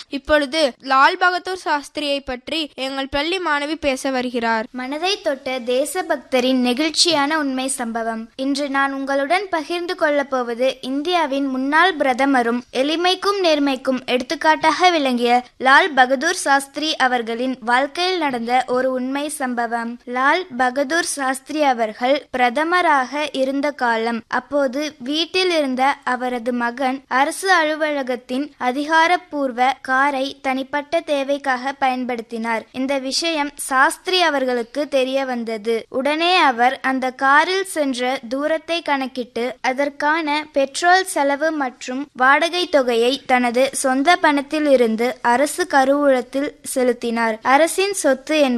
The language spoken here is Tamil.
இப்பொழுது லால் பகதூர் சாஸ்திரியை பற்றி எங்கள் பள்ளி மாணவி பேச வருகிறார் மனதை தொட்ட தேசபக்தரின் நெகிழ்ச்சியான உண்மை சம்பவம் இன்று நான் உங்களுடன் பகிர்ந்து கொள்ளப் போவது இந்தியாவின் முன்னாள் பிரதமரும் எளிமைக்கும் நேர்மைக்கும் எடுத்துக்காட்டாக விளங்கிய லால் பகதூர் சாஸ்திரி அவர்களின் வாழ்க்கையில் நடந்த ஒரு உண்மை சம்பவம் லால் பகதூர் சாஸ்திரி அவர்கள் பிரதமராக இருந்த காலம் அப்போது வீட்டில் இருந்த அவரது மகன் அரசு அலுவலகத்தின் அதிகாரப்பூர்வ காரை தனிப்பட்ட தேவைக்காக பயன்படுத்தினார் இந்த விஷயம் சாஸ்திரி அவர்களுக்கு தெரிய வந்தது உடனே அவர் அந்த காரில் சென்ற தூரத்தை கணக்கிட்டு அதற்கான பெட்ரோல் செலவு மற்றும் வாடகை தொகையை தனது சொந்த பணத்தில் இருந்து அரசு கருவூலத்தில் செலுத்தினார் அரசின் சொத்து என்பது